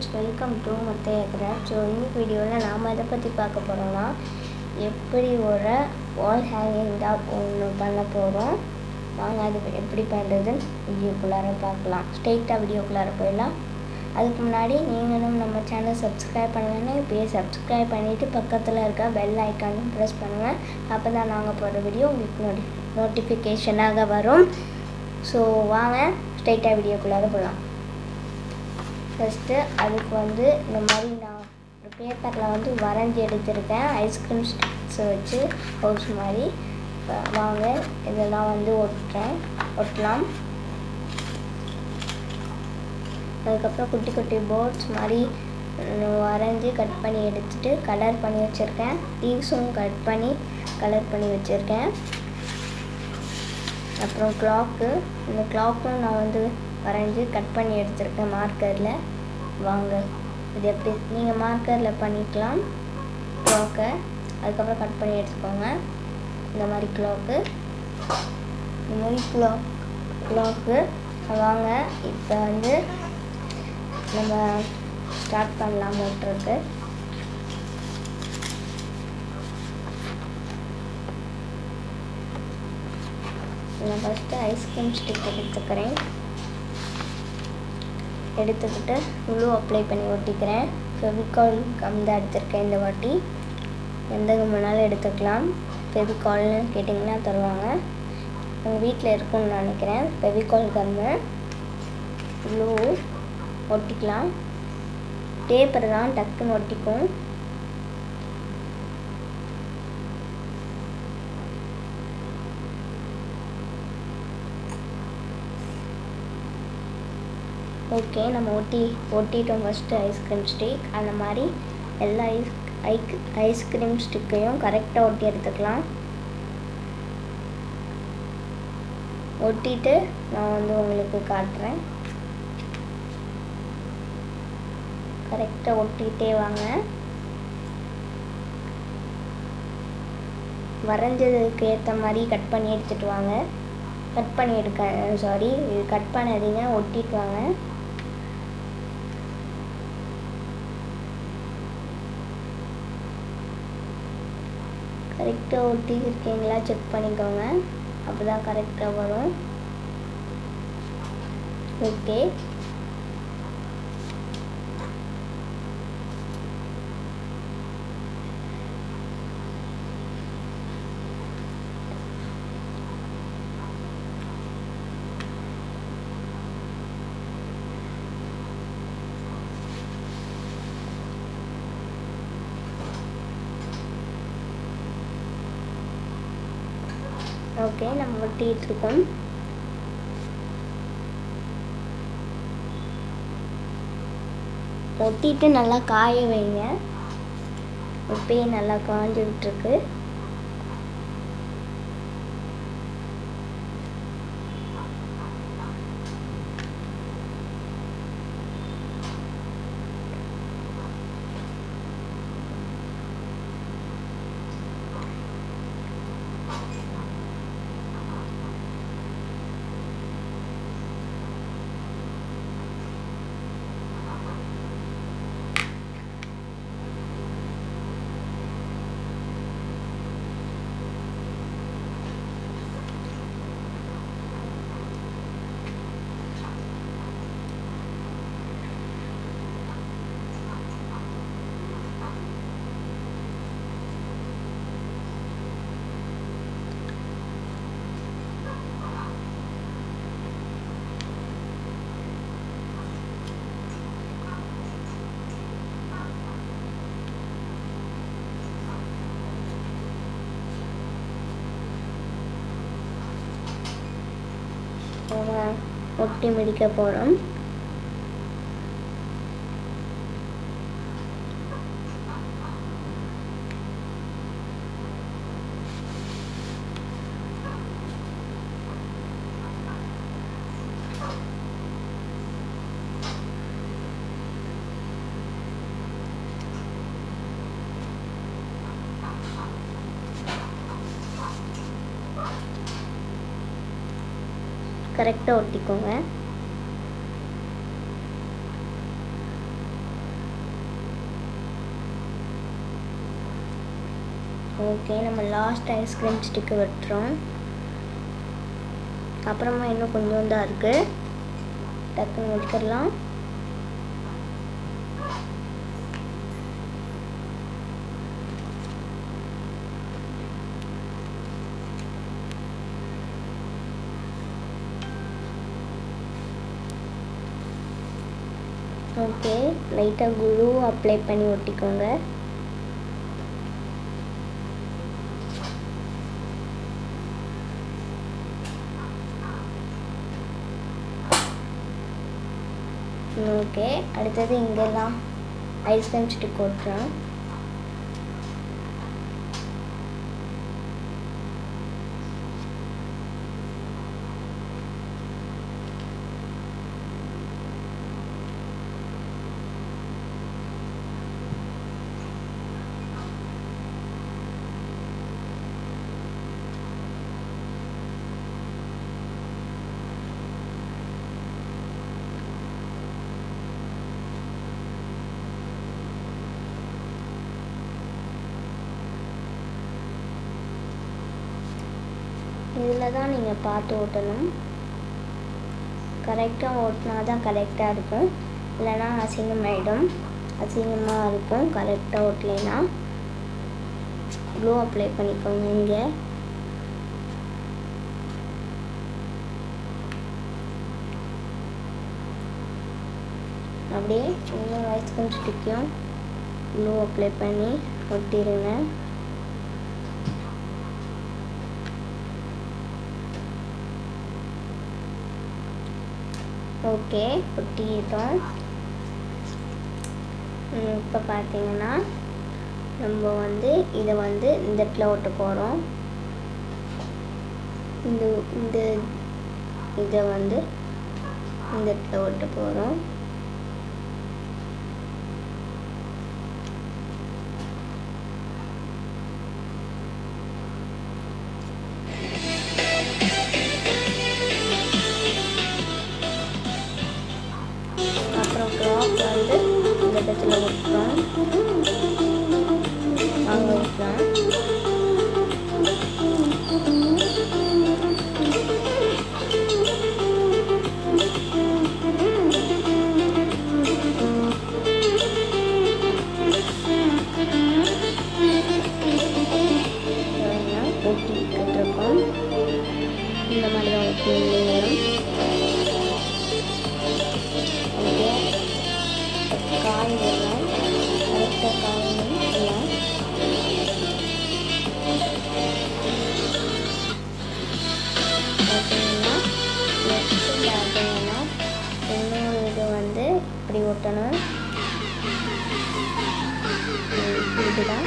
Friends welcome to Muthaiya craft so இந்த வீடியோவில் நாம் எதை பற்றி பார்க்க போகிறோம்னா எப்படி ஒரு வால் ஹேங்கிங் டாப் ஒன்று பண்ண போகிறோம் வாங்க அது எப்படி பண்ணுறதுன்னு வீடியோக்குள்ளார பார்க்கலாம் ஸ்ட்ரெயிட்டாக வீடியோக்குள்ளார போயிடலாம் அதுக்கு முன்னாடி நீங்களும் நம்ம சேனல் சப்ஸ்கிரைப் பண்ணலைன்னா இப்போயே சப்ஸ்கிரைப் பண்ணிவிட்டு பக்கத்தில் இருக்க பெல் ஐக்கானையும் ப்ரெஸ் பண்ணுங்கள் அப்போ தான் நாங்கள் போடுற வீடியோ உங்களுக்கு நோட்டி நோட்டிஃபிகேஷனாக வரும் ஸோ வாங்க ஸ்ட்ரெயிட்டாக வீடியோக்குள்ளார போகலாம் ஃபஸ்ட்டு அதுக்கு வந்து இந்த மாதிரி நான் ஒரு பேப்பரில் வந்து வரைஞ்சி எடுத்திருக்கேன் ஐஸ்கிரீம் ஸ்டிக்ஸை வச்சு ஹவுஸ் மாதிரி வ- வாங்க இதெல்லாம் வந்து ஒட்டுறேன் ஒட்டலாம் அதுக்கப்புறம் குட்டி குட்டி போர்ட்ஸ் மாதிரி ம், வரைஞ்சி கட் பண்ணி எடுத்துட்டு கலர் பண்ணி வச்சுருக்கேன் லீவ்ஸும் கட் பண்ணி கலர் பண்ணி வச்சுருக்கேன் அப்புறம் கிளாக்கு இந்த கிளாக்கும் நான் வந்து வரைஞ்சி கட் பண்ணி எடுத்திருக்கேன் மார்க்கரில் வாங்க இது எப்படி நீங்கள் மார்க்கரில் பண்ணிக்கலாம் கிளாக்கை அதுக்கப்புறம் கட் பண்ணி எடுத்துக்கோங்க இந்த மாதிரி கிளாக்கு இந்த மாதிரி கிளாக் கிளாக்கு வாங்க இப்போ வந்து நம்ம ஸ்டார்ட் பண்ணலாம் ஓட்டுறதுக்கு நான் ஃபஸ்ட்டு ஐஸ்கிரீம் ஸ்டிக் எடுத்துக்கிறேன் எடுத்துக்கிட்டு க்ளூ அப்ளை பண்ணி ஒட்டிக்கிறேன் ஃபெவிகால் கம் தான் எடுத்திருக்கேன் இந்த வாட்டி எந்த கம்முனாலும் எடுத்துக்கலாம் ஃபெவிகால்னு கேட்டிங்கன்னா தருவாங்க உங்கள் வீட்டில் இருக்கும்னு நினைக்கிறேன் ஃபெவிகால் கம்மு க்ளூ ஒட்டிக்கலாம் பேப்பர் தான் டக்குன்னு ஒட்டிக்கும் ஓகே நம்ம ஒட்டி ஒட்டிட்டோம் ஃபஸ்ட்டு ஐஸ்கிரீம் ஸ்டிக் அந்த மாதிரி எல்லா ஐஸ் ஐக் ஐஸ்கிரீம் ஸ்டிக்கையும் கரெக்டாக ஒட்டி எடுத்துக்கலாம் ஒட்டிட்டு நான் வந்து உங்களுக்கு காட்டுறேன் கரெக்டாக ஒட்டிகிட்டே வாங்க வரைஞ்சதுக்கு ஏற்ற மாதிரி கட் பண்ணி எடுத்துட்டு வாங்க கட் பண்ணி எடுக்க சாரி கட் பண்ணாதீங்க ஒட்டிட்டு வாங்க கரெக்டாக ஒட்டி இருக்கீங்களா செக் பண்ணிக்கோங்க அப்போ தான் கரெக்டாக வரும் ஓகே ஓகே நம்ம ஒட்டிகிட்டு இருக்கோம் ஒட்டிட்டு நல்லா காய வைங்க இப்பயே நல்லா காஞ்சிக்கிட்டு இருக்கு நம்ம ஒட்டி முடிக்க போகிறோம் கரெக்டாக ஒட்டிக்கோங்க ஓகே நம்ம லாஸ்ட் ஐஸ்கிரீம் ஸ்டிக்கு வெட்டுறோம் அப்புறமா இன்னும் கொஞ்சம் தான் இருக்குது டக்குன்னு வெட்டிடலாம் ஓகே லைட்டாக குழு அப்ளை பண்ணி ஒட்டிக்கோங்க ஓகே அடுத்தது இங்கெல்லாம் ஐஸ்கிரீம் ஸ்டிக் ஒட்டுறோம் இதில் தான் நீங்கள் பார்த்து ஓட்டணும் கரெக்டாக ஓட்டினா தான் கரெக்டாக இருக்கும் இல்லைன்னா அசிங்கமாயிடும் அசிங்கமாக இருக்கும் கரெக்டாக ஓட்டலைன்னா க்ளூ அப்ளை பண்ணிக்கோங்க இங்கே அப்படியே இன்னும் ஐஸ்கிரீம் ஸ்டிக்கும் க்ளூ அப்ளை பண்ணி ஒட்டிடுங்க ஓகே ஒட்டிட்டோம் இப்போ பார்த்தீங்கன்னா நம்ம வந்து இதை வந்து இந்த இடத்துல ஒட்ட போகிறோம் இந்த இந்த இதை வந்து இந்த இடத்துல ஒட்ட போகிறோம் அப்புறம் க்ராப் வந்து இந்த இடத்துல ஒட்டுறோம் அங்கே ஒட்டுறோம் ஒட்டி கட்டிருக்கோம் இந்த மாதிரி தான் ஒட்டி ஓகே காய் எல்லாம் கரெக்டாக காயணும் எல்லாம் பார்த்தீங்கன்னா நெக்ஸ்ட்டு பார்த்தீங்கன்னா இன்னொரு இது வந்து இப்படி ஒட்டணும் ம், இதுதான்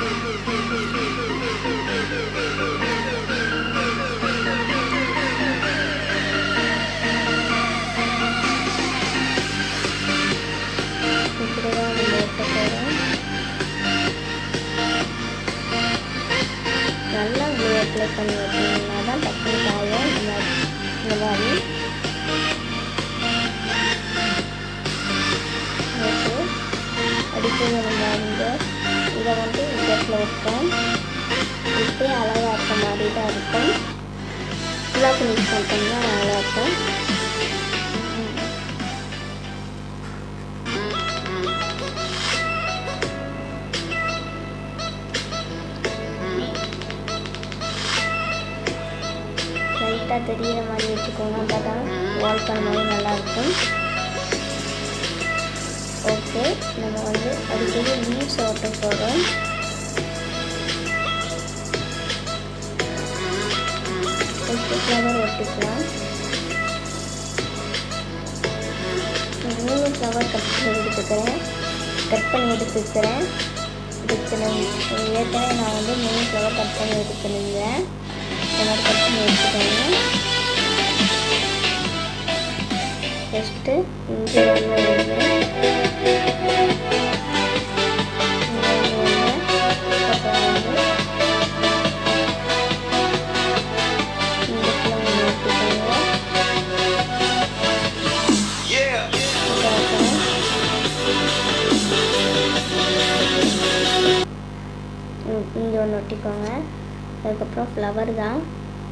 இப்படி தான் நம்ம ஒட்ட போகிறோம் நல்லா க்ளூ அப்ளை பண்ணி வச்சிங்கன்னா தான் டக்குனு காயும் இந்த மாதிரி இந்த மாதிரி ஓகே அடுத்தது நம்ம வந்து இதை வந்து இந்த இடத்துல வைப்போம் இப்படியே அழகாக இருக்க மாதிரி தான் இருக்கும் ஃபுல்லாக ஃபினிஷ் பண்ணிட்டோம்னா நல்லா இருக்கும் லைட்டாக தெரியிற மாதிரி வச்சுக்கோங்க அப்போ தான் வால் பண்ணும்போது நல்லாயிருக்கும் ஓகே நம்ம வந்து அடிக்கடி லீவ்ஸ் ஓட்ட போகிறோம் ஃபஸ்ட்டு ஃப்ளவர் ஒட்டிக்கலாம் நான் மூணு ஃப்ளவர் கட் பண்ணி எடுத்துக்கிறேன் கட் பண்ணி எடுத்துக்கிறேன் எடுத்துனேன் ஏற்கனவே நான் வந்து மூணு ஃப்ளவர் கட் பண்ணி எடுத்துருந்தேன் இந்த மாதிரி கட் பண்ணி எடுத்துக்கோங்க ஃபஸ்ட்டு இங்கே ஒன்று ஒன்று இங்கே ஒன்று ஒன்று அப்புறம் வந்து இந்த இடத்துல ஒன்று எடுத்துக்கோங்க Yeah. ம் இங்கே ஒன்று ஒட்டிக்கோங்க அதுக்கப்புறம் ஃப்ளவர் தான்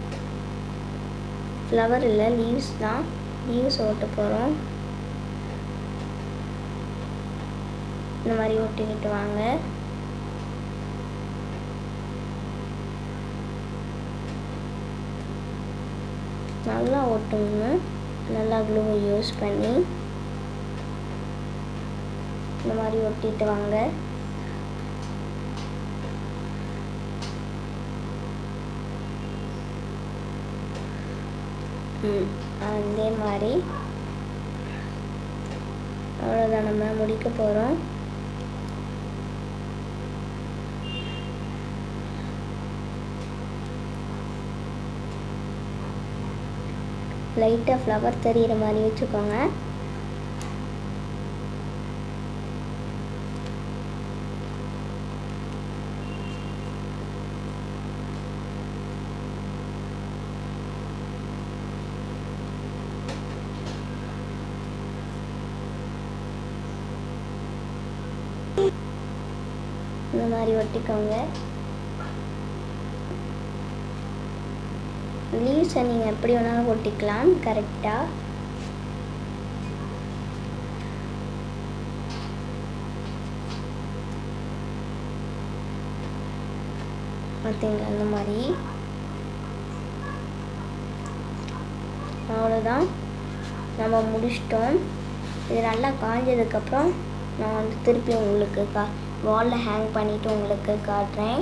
ஃப்ளவர் இல்லை லீவ்ஸ் தான் லீவ்ஸ் ஓட்ட போகிறோம் இந்த மாதிரி ஒட்டிக்கிட்டு வாங்க நல்லா ஒட்டுங்க நல்லா க்ளூ யூஸ் பண்ணி இந்த மாதிரி ஒட்டிட்டு வாங்க ம் அதே மாதிரி அவ்வளோதான் நம்ம முடிக்க போகிறோம் லைட்டாக ஃப்ளவர் தெரிகிற மாதிரி வச்சுக்கோங்க இந்த மாதிரி ஒட்டிக்கோங்க லீவ்ஸை நீங்கள் எப்படி வேணாலும் ஒட்டிக்கலாம் கரெக்டாக பார்த்தீங்களா அந்த மாதிரி அவ்வளோதான் நம்ம முடிச்சிட்டோம் இது நல்லா காஞ்சதுக்கப்புறம் நான் வந்து திருப்பி உங்களுக்கு கா வாலில் ஹேங் பண்ணிவிட்டு உங்களுக்கு காட்டுறேன்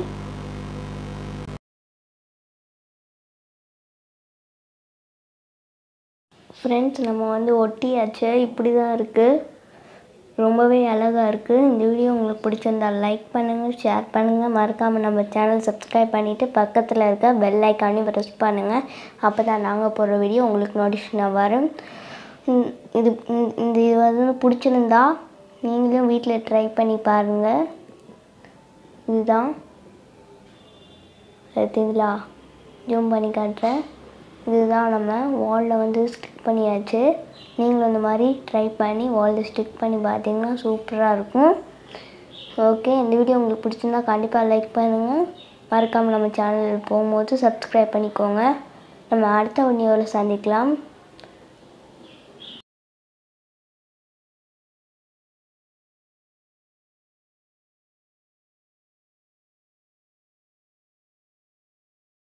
ஃப்ரெண்ட்ஸ் நம்ம வந்து ஒட்டியாச்சு இப்படி தான் இருக்குது ரொம்பவே அழகாக இருக்குது இந்த வீடியோ உங்களுக்கு பிடிச்சிருந்தா லைக் பண்ணுங்கள் ஷேர் பண்ணுங்கள் மறக்காமல் நம்ம சேனல் சப்ஸ்கிரைப் பண்ணிவிட்டு பக்கத்தில் இருக்க பெல் ஐக்கானையும் ப்ரெஸ் பண்ணுங்கள் அப்போ தான் நாங்கள் போடுற வீடியோ உங்களுக்கு நோட்டிஃபிகேஷன் வரும் இந்த- இது இந்த- இந்த இது வந்து பிடிச்சிருந்தா நீங்களும் வீட்டில் ட்ரை பண்ணி பாருங்கள் இதுதான் பார்த்தீங்களா ஜூம் பண்ணி காட்டுறேன் இதுதான் நம்ம வாலில் வந்து ஸ்டிக் பண்ணியாச்சு நீங்களும் இந்த மாதிரி ட்ரை பண்ணி வாலில் ஸ்டிக் பண்ணி பார்த்தீங்கன்னா சூப்பராக இருக்கும் ஓகே இந்த வீடியோ உங்களுக்கு பிடிச்சிருந்தா கண்டிப்பாக லைக் பண்ணுங்கள் மறக்காமல் நம்ம சேனல் போகும்போது சப்ஸ்கிரைப் பண்ணிக்கோங்க நம்ம அடுத்த வீடியோவில் சந்திக்கலாம்